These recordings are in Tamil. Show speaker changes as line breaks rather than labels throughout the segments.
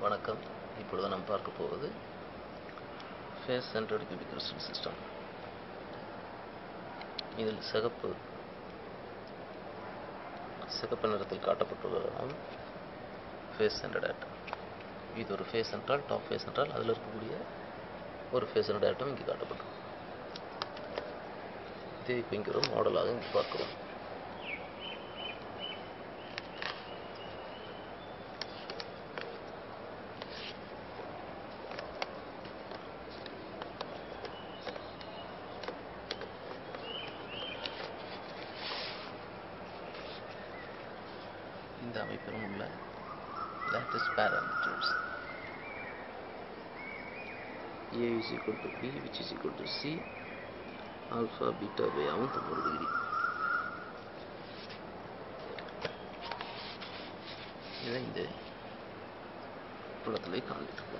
வணக்கம் இப்பொழுது நாம் பார்க்க போவது face centred cubic crystal system இதில் சிகப்பு சிகப்பு நிறத்தில் காட்டப்பட்டுள்ளதாம் ஃபேஸ் சென்டர்டு ஆட்டம் இது ஒரு ஃபேஸ் என்றால் டாப் ஃபேஸ் என்றால் அதில் இருக்கக்கூடிய ஒரு ஃபேஸ் சென்டர்டு ஆட்டம் இங்கே காட்டப்பட்டுள்ளது இதை இப்போ இங்கே ஒரு மாடலாக இங்கே பார்க்கிறோம் இந்த அமைப்பிலும் உள்ள latest parameters a is equal to b which is equal to c alpha beta பையாவும் தொண்ணூறு டிகிரி இதை இந்த புலத்திலே காண்பித்துள்ளோம்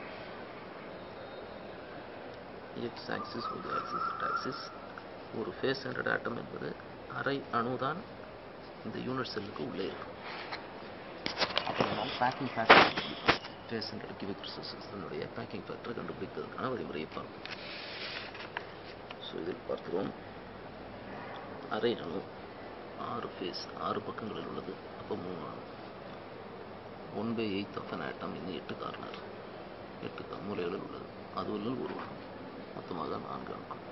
X axis Y axis Z axis ஒரு ஃபேஸ் சென்டர்ட் ஆட்டம் என்பது அரை அணுதான் இந்த யூனிட் செல்லுக்கு உள்ளே இருக்கும் அப்போ நம்ம packing factor face centred cubic கிறிஸ்டல்ஸினுடைய பேக்கிங் ஃபேக்டரை கண்டுபிடிப்பதற்கான வழிமுறையை பார்ப்போம் ஸோ இதில் பார்க்கிறோம் அரை அணு ஆறு ஃபேஸ் ஆறு பக்கங்களில் உள்ளது அப்போ மூணு அணு one by eight of an atom இன்னும் எட்டு கார்னர் எட்டு க- மூலைகளில் உள்ளது அதுவில் ஒரு அணு மொத்தமாக நான்கு அணுக்கள்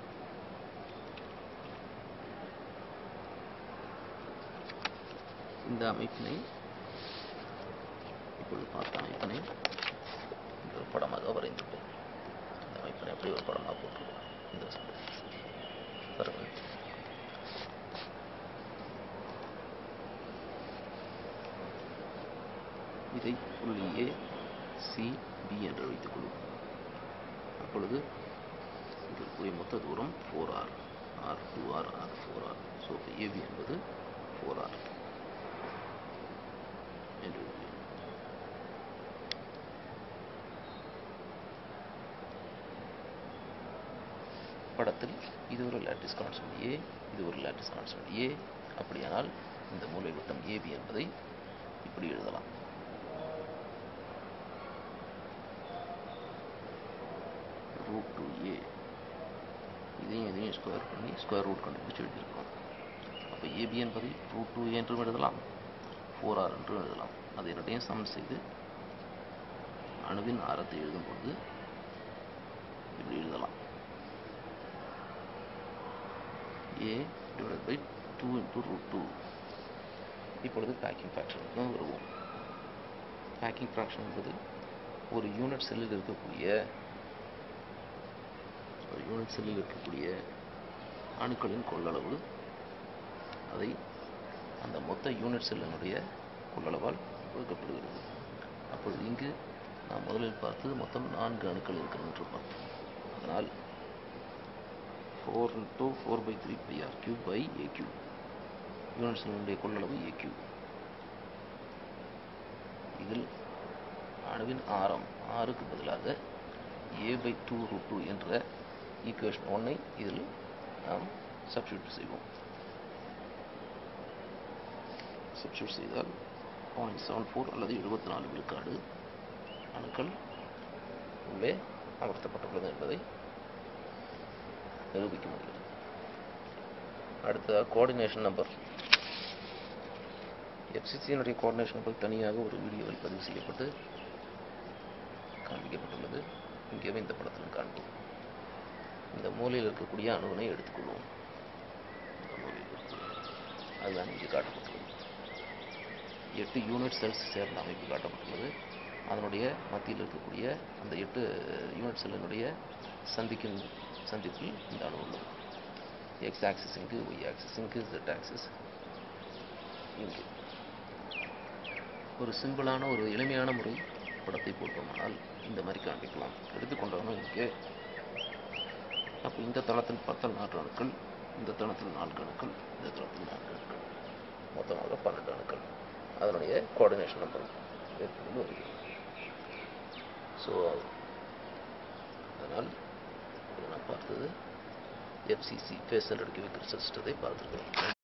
இந்த அமைப்பினை இப்பொழுது பார்த்த அமைப்பினை இந்த ஒரு படமாக வரைந்துள்ளேன் இந்த அமைப்பினை அப்படி ஒரு படமாக போட்டுருக்கோம் இந்த பாருங்கள் இதை புள்ளி ஏ சி பி என்று வைத்துக் கொள்வோம் அப்பொழுது இதில் இருக்கக்கூடிய மொத்த தூரம் four R R two R R four R so A என்பது ஃபோர் ஆர் என்று எழுதுகிறேன். படத்தில் இது ஒரு லேட்டிஸ் கான்ஸ்டன்ட் ஏ இது ஒரு லேட்டிஸ் கான்ஸ்டன்ட் ஏ அப்படியானால் இந்த மூலை விட்டம் ஏபி என்பதை இப்படி எழுதலாம் ரூட் டூ ஏ இதையும் இதையும் ஸ்கொயர் பண்ணி ஸ்கொயர் ரூட் கண்டுபிடிச்சு எழுதியிருக்கோம் அப்போ ஏபி என்பதை ரூட் டூ என்றும் எழுதலாம் ஃபோர் ஆர் என்றும் எழுதலாம் அதை இரண்டையும் சம் செய்து அணுவின் ஆரத்தை எழுதும் பொழுது இப்படி எழுதலாம் a divide by two into root two இப்பொழுது பேக்கிங் ஃப்ராக்ஷனுக்கு வருவோம் பேக்கிங் ஃப்ராக்ஷன் என்பது ஒரு யூனிட் செல்லில் இருக்கக்கூடிய ஒரு யூனிட் செல்லில் இருக்கக்கூடிய அணுக்களின் கொள்ளளவு அதை அந்த மொத்த யூனிட் செல்லினுடைய கொள்ளளவால் வகுக்கப்படுகிறது அப்பொழுது இங்கு நாம் முதலில் பார்த்தது மொத்தம் நான்கு அணுக்கள் இருக்கிறது என்று பார்த்தோம் அதனால் four into four by three by r cube by a cube unit செல்லினுடைய கொள்ளளவு ஏ கியூப் இதில் அணுவின் ஆரம் ஆறுக்கு பதிலாக a by two root two என்ற ஈக்குவேஷன் ஒன்னை இதில் நாம் சப்ஸ்டியூட் செய்வோம் சப்ஸ்டியூட் செய்தால் பாயிண்ட் செவன் ஃபோர் அல்லது எழுபத்தி நாலு விழுக்காடு அணுக்கள் உள்ளே அமர்த்தப்பட்டுள்ளது என்பதை நிரூபிக்க முடியும் அடுத்த கோஆர்டினேஷன் நம்பர் எஃப்சிசியினுடைய கோஆர்டினேஷன் நம்பர் தனியாக ஒரு வீடியோவில் பதிவு செய்யப்பட்டு காண்பிக்கப்பட்டுள்ளது இங்கே இந்த படத்திலும் காண்போம் இந்த மூலையில் இருக்கக்கூடிய அணுவினை எடுத்துக்கொள்வோம் இந்த மூலையில் இருக்கக்கூடிய அதுதான் இங்கே காட்டப்பட்டுள்ளது எட்டு யூனிட் செல்ஸ் சேர்ந்த அமைப்பு காட்டப்பட்டுள்ளது அதனுடைய மத்தியில் இருக்கக்கூடிய அந்த எட்டு யூனிட் செல்லினுடைய சந்திக்கும் சந்திப்பில் இந்த அணு உள்ளது எக்ஸ் ஆக்சிஸ் இங்கு ஒய் ஆக்சிஸ் இங்கு ஜெட் ஆக்சிஸ் இங்கு ஒரு சிம்பிளான ஒரு எளிமையான முறை படத்தை போட்டோமானால் இந்த மாதிரி காண்பிக்கலாம் எடுத்துக்கொண்டவனும் இங்கே அப்போ இந்த தளத்தில் பார்த்தால் நான்கு அணுக்கள் இந்த தளத்தில் நான்கு அணுக்கள் இந்த தளத்தில் நான்கு அணுக்கள் மொத்தமாக பன்னெண்டு அணுக்கள் அதனுடைய கோஆர்டினேஷன் நம்பர் ஏற்படுவது வருகிறது ஸோ அதனால் இது நான் பார்த்தது எஃப்சிசி ஃபேஸ் சென்டர் கியூபிக் சிஸ்டத்தை பார்த்துருக்கோம்